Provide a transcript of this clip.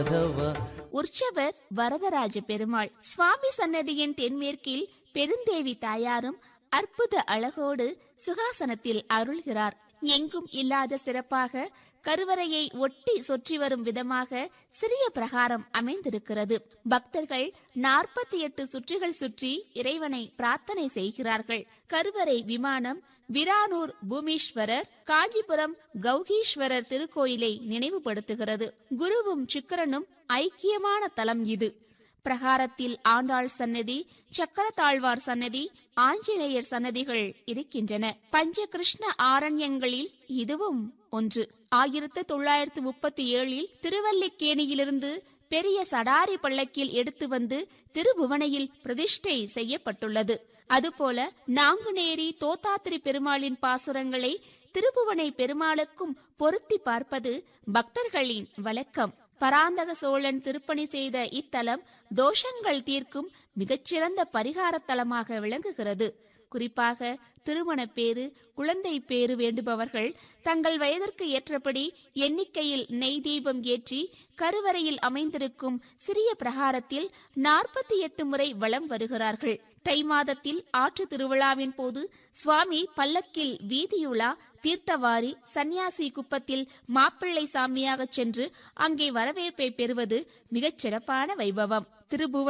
உற்சவர் வரதராஜ பெருமாள் சுவாமி சன்னதியின் தென்மேற்கில் பெருந்தேவி தாயாரும் அற்புத அழகோடு சுகாசனத்தில் அருள்கிறார் எங்கும் இல்லாத சிறப்பாக கருவறையை ஒட்டி சுற்றி வரும் விதமாக சிறிய பிரகாரம் அமைந்திருக்கிறது பக்தர்கள் நாற்பத்தி எட்டு சுற்றுகள் சுற்றி இறைவனை பிரார்த்தனை செய்கிறார்கள் கருவறை விமானம் விரானூர் பூமீஸ்வரர் காஞ்சிபுரம் கௌகீஸ்வரர் திருக்கோயிலை நினைவுபடுத்துகிறது குருவும் சுக்கிரனும் ஐக்கியமான தலம் இது பிரகாரத்தில் ஆண்டாள் சன்னதி சக்கரத்தாழ்வார் சன்னதி ஆஞ்சநேயர் சன்னதிகள் இருக்கின்றன பஞ்ச கிருஷ்ண ஆரண்யங்களில் இதுவும் ஒன்று ஆயிரத்து தொள்ளாயிரத்து முப்பத்தி ஏழில் திருவல்லிக்கேணியிலிருந்து பெரிய சடாரி பள்ளக்கில் எடுத்து வந்து திருபுவனையில் பிரதிஷ்டை செய்யப்பட்டுள்ளது அதுபோல நாங்குநேரி தோத்தாத்திரி பெருமாளின் பாசுரங்களை திருபுவனை பெருமாளுக்கும் பொருத்தி பார்ப்பது பக்தர்களின் வழக்கம் பராந்தக சோழன் திருப்பணி செய்த இத்தலம் தோஷங்கள் தீர்க்கும் மிகச்சிறந்த பரிகார தலமாக விளங்குகிறது குறிப்பாக திருமணப் பேறு குழந்தை பேறு வேண்டுபவர்கள் தங்கள் வயதிற்கு ஏற்றபடி எண்ணிக்கையில் நெய் தீபம் ஏற்றி கருவறையில் அமைந்திருக்கும் சிறிய பிரகாரத்தில் நாற்பத்தி எட்டு முறை வலம் வருகிறார்கள் தை மாதத்தில் ஆற்று திருவிழாவின் போது சுவாமி பல்லக்கில் வீதியுலா தீர்த்தவாரி சன்னியாசி குப்பத்தில் மாப்பிள்ளை சாமியாக சென்று அங்கே வரவேற்பை பெறுவது மிகச் சிறப்பான வைபவம் திருபுவன